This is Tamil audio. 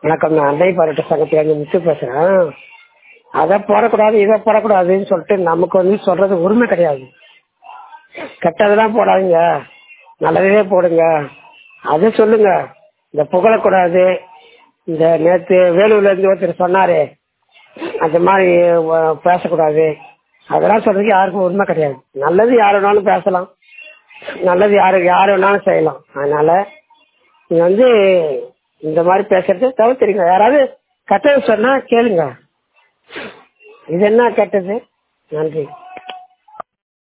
வணக்கம் நான் அண்டை பாராட்ட சங்கத்திலேருந்து முத்து பேசுறேன் அதை போடக்கூடாது இதை போடக்கூடாதுன்னு சொல்லிட்டு நமக்கு வந்து சொல்றது உரிமை கிடையாது கெட்டதெல்லாம் போடாதீங்க நல்லதே போடுங்க அதை சொல்லுங்க இந்த புகழக்கூடாது இந்த நேத்து வேலூர்ல இருந்து ஒருத்தர் சொன்னாரு அந்த மாதிரி அஹ், பேசக்கூடாது அதெல்லாம் சொல்றதுக்கு யாருக்கும் உரிமை கிடையாது நல்லது யார் வேணாலும் பேசலாம் நல்லது யாரு யார் வேணாலும் செய்யலாம் அதனால நீங்க வந்து இந்த மாதிரி பேசுறது தவிர்த்துறீங்க யாராவது கெட்டது சொன்னா கேளுங்க இது என்ன கெட்டது நன்றி